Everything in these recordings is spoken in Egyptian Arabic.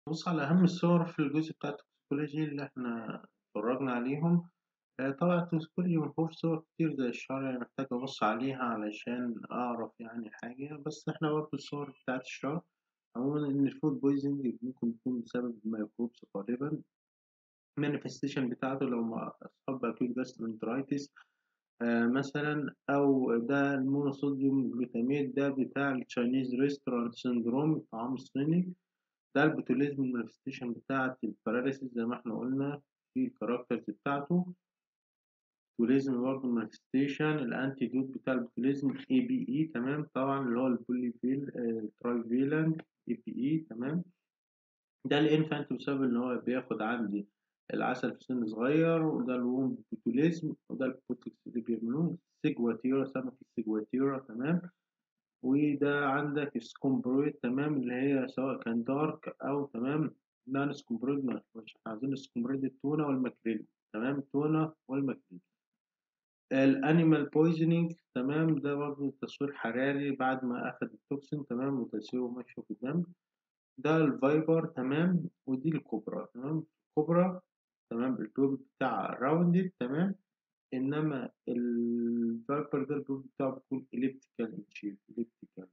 بُص على أهم الصور في الجزء بتاع التوكسيكولوجي اللي إحنا اتفرّجنا عليهم، آآ طبعًا التوكسيكولوجي ما فيهوش صور كتير زي الشرع يعني محتاج أبُص عليها علشان أعرف يعني حاجة، بس إحنا برضه الصور بتاعة الشرع عمومًا إن الfood poisoning ممكن يكون بسبب microbes غالبًا الmanifestation بتاعته لو مع أصحاب acute gastroenteritis آآ مثلًا أو ده الmonosodium glutamate ده بتاع الchinese restaurant syndrome الطعام الصيني، ده البوتوليزم manifestation بتاعة الparalysis زي ما إحنا قُلنا في الcharacters بتاعته، بوتوليزم برضه manifestation الantidote بتاع البوتوليزم ABE تمام، طبعًا اللي هو الpolyval آآ trivalent ABE تمام، ده الinfant بسبب إن هو بياخد عندي العسل في سن صغير، وده الwomb botulism وده الbotox اللي بيعملوه ciguatera سمكة ciguatera تمام، وده عندك الscombroid تمام، اللي هي سواء كان dark أو تمام non-scombroid ما مش عايزين الscombroid التونة والماكريل تمام، التونة والماكريل. الanimal poisoning تمام، ده برضه تصوير حراري بعد ما أخد التوكسين تمام، وتأثيره ماشي في الدم. ده الفايبر تمام، ودي الكوبرا تمام، الكوبرا تمام البيض بتاعها rounded تمام، إنما الفايبر ده البيض بتاعه بيكون elliptical in shape elliptical.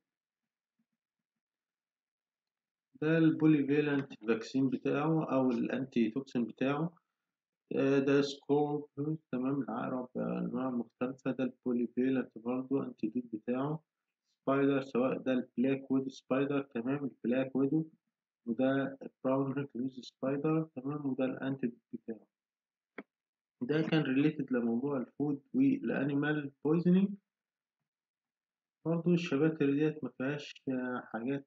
ده الpolyvalent vaccine بتاعه أو الanti toxin بتاعه آآ ده scorpion تمام، العقرب أنواع مختلفة، ده الpolyvalent برضه antidote بتاعه spider سواء ده الblack widow spider تمام، الblack widow وده brown recluse spider تمام، وده الantidote بتاعه. ده كان related لموضوع الfood والanimal poisoning. برضه الشباتر ديّة ما فيهاش حاجات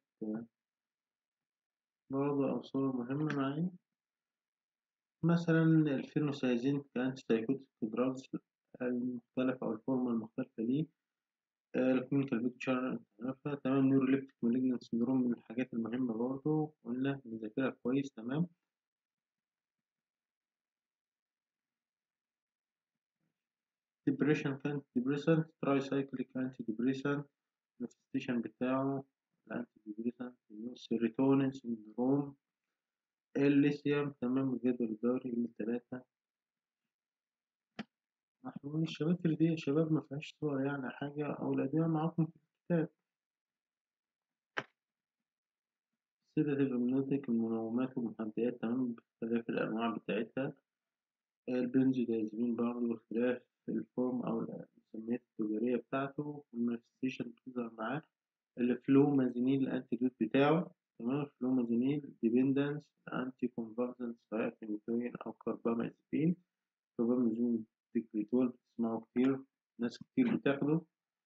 برضه أو صور مهمة معايا. مثلًا الفينوسايزين كantipsychotic drugs المختلفة أو الفورمة المختلفة ليه، آآ الclinical picture عارفها تمام، neuroleptic malignant syndrome من الحاجات المهمة برضه قُلنا نذاكرها كويس تمام. depression antidepressant tricyclic antidepressant manifestation بتاعه الantidepressant serotonin syndrome الليثيوم تمام، الجدول الدوري ل3 محلول الشباتر دي يا شباب ما فيهاش صور يعني حاجة أو الأدوية معاكم في الكتاب. sedative hypnotic المنومات والمهدئات تمام، باختلاف الأنواع بتاعتها. البنزودايزيبين برضه باختلاف الform أو المسميات التجارية بتاعته والmanifestation بتظهر معاه. الفلومازينين الantidote بتاعه تمام، الفلومازينين dependence anticonvulsant سواء فينيتوين أو كاربامازepine كاربامازين ديكريتول بتسمعوا كتير، ناس كتير بتاخده.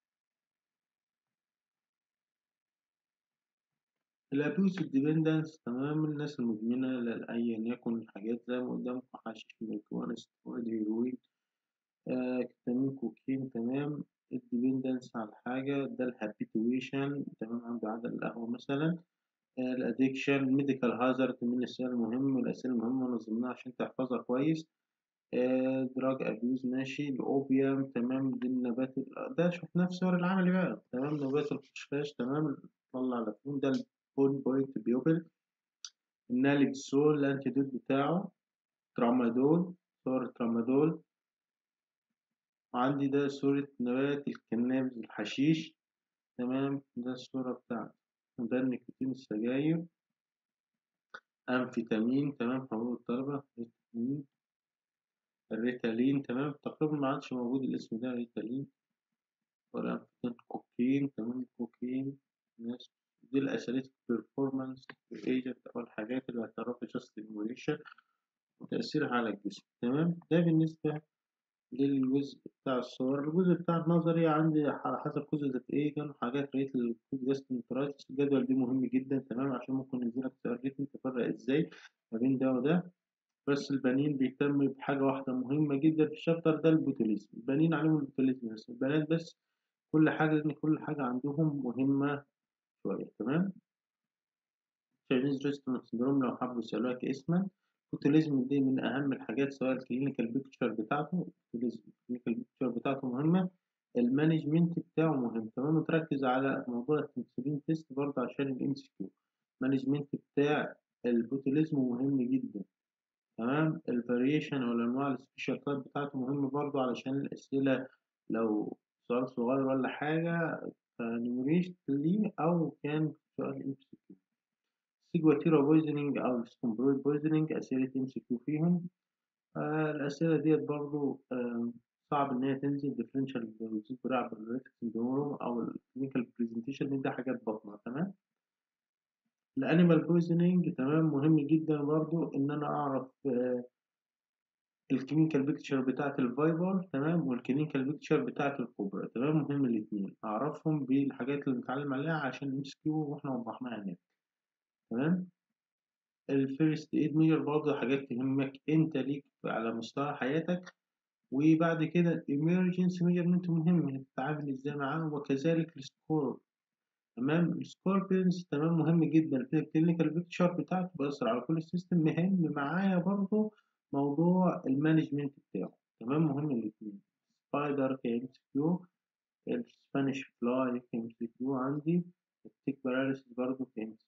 الabuse dependence تمام، الناس المدمنة لأيًا يكن حاجات زي ما قدامكم حشيش، marijuana، steroid، هيروين، آآ كتامين، كوكين تمام. الdependence على الحاجة ده الhabituation تمام، عنده عادة للقهوة مثلًا. آآ الaddiction medical hazard من الأسئلة المهمة الأسئلة المهمة نظمناها عشان تحفظها كويس. آآ drug abuse ماشي، الأوبيوم تمام، دي النبات ال ده شفناه في صور العملي بقى تمام، نبات الخشخاش تمام، طلّع لافيون ده الbone point pupil. النالكسول الantidote بتاعه tramadol صور الtramadol. وعندي ده صورة نبات الكنابس الحشيش تمام، ده الصورة بتاعته. وده النيكوتين السجاير. أمفيتامين تمام، حبوب الطلبة ريتالين. الريتالين تمام، تقريبًا ما عادش موجود الاسم ده ريتالين ولا أمفيتامين، كوكين تمام، الكوكين ماشي. دي الأساليب performance agent أو الحاجات اللي هتعرفي just stimulation وتأثيرها على الجسم تمام، ده بالنسبة للجزء بتاع الصور. الجزء بتاع النظري عندي على حسب causes of agent وحاجات related للfood gastroenteritis الجدول ده مهم جدًا تمام، عشان ممكن ينزل لك سؤال written تفرّق إزاي ما بين ده وده. بس البنين بيهتم بحاجة واحدة مهمة جدًا في الchapter ده البوتوليزم، البنين عليهم البوتوليزم بس، البنات بس كل حاجة لإن كل حاجة عندهم مهمة شوية تمام. Chinese restaurant syndrome لو حبوا يسألوها كاسمًا. البوتوليزم دي من أهم الحاجات سواء الclinical picture بتاعته البوتوليزم الclinical picture بتاعته مهمة، الmanagement بتاعه مهم تمام، وتركز على موضوع التنسولين test برضه عشان الMCQ. management بتاع البوتيليزم مهم جدا تمام الفاريشن أو الأنواع السبيشال تايب بتاعته مهم برضو علشان الأسئلة لو سؤال صغير ولا حاجة فنمريت ليه أو كان سؤال ام سي كيو سيجواتيرا بويزنينج أو السكومبرويد بويزنينج أسئلة ام سي كيو فيهم آه الأسئلة ديت برضو آه صعب إن هي تنزل ديفرنشال سندروم أو الكلينيكال برزنتيشن ده حاجات بطنة تمام الانيمال بويزنينج تمام مهم جدا برضو ان انا اعرف الكلينيكال بيكتشر بتاعت الفايبر تمام والكلينيكال بيكتشر بتاعت الكوبرا تمام مهم الاثنين اعرفهم بالحاجات اللي بنتعلم عليها عشان ام كيو واحنا وضحناها هناك تمام الفيرست ايد ميجر برضه حاجات تهمك انت ليك على مستوى حياتك وبعد كده الامرجنسي ميجرمنت مهم تتعامل ازاي معاه وكذلك السكور تمام السكوربيونز تمام مهم جدا في الكلينيكال بيكتشر بتاعته بيأثر على كل السيستم مهم معايا برضه موضوع المانجمنت بتاعه تمام مهم الاثنين سبايدر كي ام سي كيو السبانيش فلاي كي ام سي كيو عندي التيك باراليسيس برضه كي ام سي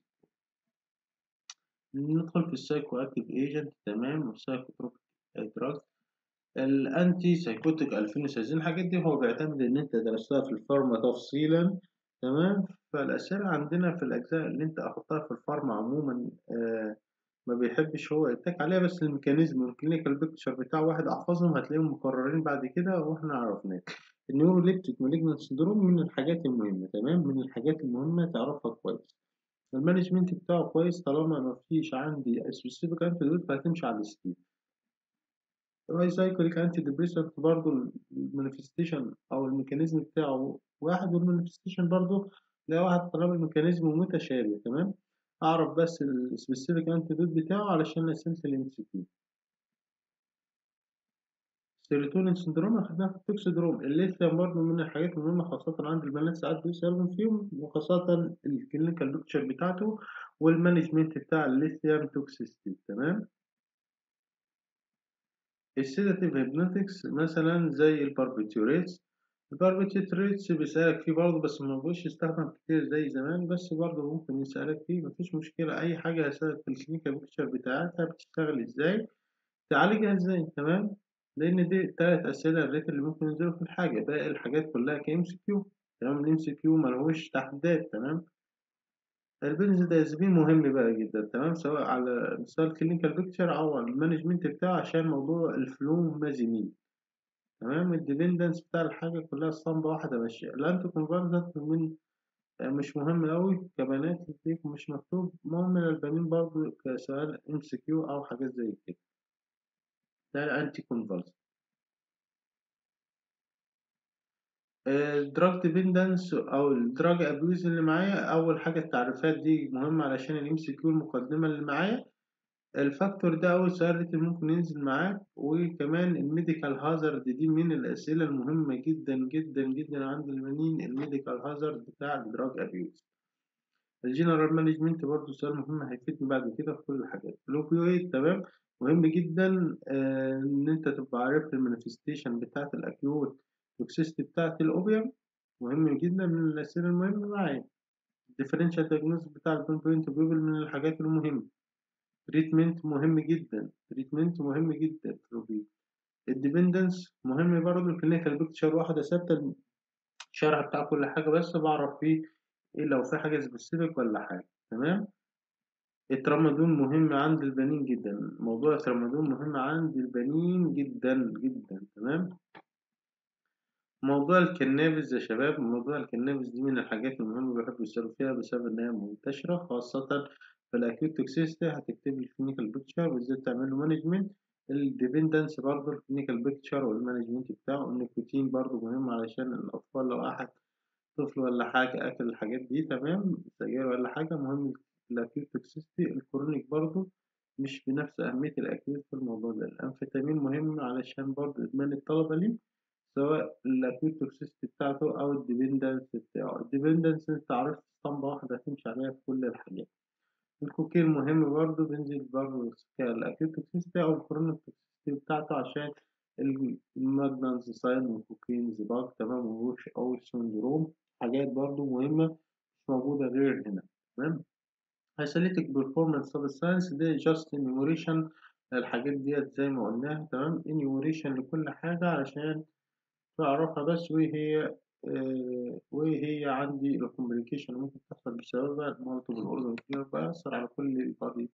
كيو ندخل في السايكو اكتيف ايجنت تمام والسايكوتروبيك دراجز الانتي سايكوتيك 2030 الحاجات دي هو بيعتمد ان انت درستها في الفارما تفصيلا تمام فالأسئلة عندنا في الأجزاء اللي أنت أخدتها في الفارما عموما آه ما بيحبش هو يتك عليها بس الميكانيزم والكلينيكال بيكتشر بتاع واحد أحفظهم هتلاقيهم مكررين بعد كده وإحنا عرفناه النيوروليبتيك مالجنت سندروم من الحاجات المهمة تمام من الحاجات المهمة تعرفها كويس المانجمنت بتاعه كويس طالما ما فيش عندي سبيسيفيك انتيدوت فهتمشي على السكيل الراي سايكليك انتي ديبريسنت برضه المانيفستيشن او الميكانيزم بتاعه واحد والمانيفستيشن برضه لا واحد طالما الميكانيزم متشابه تمام اعرف بس السبيسيفيك انتيدوت بتاعه علشان اسئله الام سي كيو السيروتونين سندروم اخدناها في التوكسيدروم الليثيوم برضه من الحاجات المهمه خاصه عند البنات ساعات بيسالهم فيهم وخاصه الكلينيكال بيكتشر بتاعته والمانجمنت بتاع الليثيوم توكسيستي تمام السيداتيف هيبنوتكس مثلا زي الباربيتوريتس الباربيتوريتس بيسألك فيه برضه بس ما بقوش يستخدم كتير زي زمان بس برضه ممكن يسألك فيه مفيش مشكلة أي حاجة هيسألك في الكلينيكال بيكتشر بتاعتها بتشتغل ازاي تعالجها ازاي تمام لأن دي تلات أسئلة الريت اللي ممكن ينزلوا في الحاجة باقي الحاجات كلها كإم سي كيو تمام الإم سي كيو ملهوش تحديدات تمام البنزودازبين مهم بقى جدا تمام سواء على مستوى الكلينيكال بيكتشر او المانجمنت بتاعه عشان موضوع الفلومازينين تمام الديبندنس بتاع الحاجة كلها اسطمبة واحدة ماشية الانتي كونفرجنت من مش مهم أوي كبنات فيكم مش مكتوب مهم للبنين برضه كسؤال ام سي كيو أو حاجات زي كده ده الانتي كونفرجنت الدراج ديبندنس او الدراج ابيوز اللي معايا اول حاجه التعريفات دي مهمه علشان الام سي كيو المقدمه اللي معايا الفاكتور ده اول سؤال اللي ممكن ينزل معاك وكمان الميديكال هازارد دي من الاسئله المهمه جدا جدا جدا عند البنين الميديكال هازارد بتاع الدراج ابيوز الجنرال مانجمنت برضه سؤال مهم هيفيدني بعد كده في كل الحاجات الاوبيويد تمام مهم جدا آه ان انت تبقى عارف المانيفستيشن بتاعت الاكيوت التوكسيستي بتاعت الأوبيوم مهم جدا من الأسئلة المهمة معايا الديفرنشال دياجنوز بتاع البين بوينت بيبل من الحاجات المهمة تريتمنت مهم جدا تريتمنت مهم جدا الديبندنس مهم برضه الكلينيكال بيكتشر واحدة ثابتة الشرح بتاع كل حاجة بس بعرف فيه ايه لو في حاجة سبيسيفيك ولا حاجة تمام الترامادون مهم عند البنين جدا موضوع الترامادون مهم عند البنين جدا جدا تمام موضوع الكنابس يا شباب موضوع الكنابس دي من الحاجات المهمة بيحبوا يسألوا فيها بسبب إن هي منتشرة خاصة في الأكيوت توكسيستي هتكتب لي الكلينيكال بيكتشر وإزاي تعمل له مانجمنت الديبندنس برضه الكلينيكال بيكتشر والمانجمنت بتاعه النيكوتين برضه مهم علشان الأطفال لو أحد طفل ولا حاجة أكل الحاجات دي تمام سجاير ولا حاجة مهم الأكيوت توكسيستي الكرونيك برضه مش بنفس أهمية الأكيوت في الموضوع ده الأنفيتامين مهم علشان برضه إدمان الطلبة ليه سواء الأكيوت توكسيستي بتاعته أو الديبندنس بتاعه الديبندنس أنت عرفت اسطمبة واحدة هتمشي عليها في كل الحاجات الكوكين مهم برضه بينزل برضه كالأكيوت توكسيستي أو الكرونيك توكسيستي بتاعته عشان الماجنانز ساين والكوكين زباق تمام وروش أو سندروم حاجات برضه مهمة مش موجودة غير هنا تمام isolytic performance substance دي just enumeration الحاجات ديّة زي ما قُلناها تمام enumeration لكل حاجة علشان تعرفها بس وهي آآ وهي عندي الcomplication اللي ممكن تحصل بسببها multiple organ failure بيأثّر على كل الbody.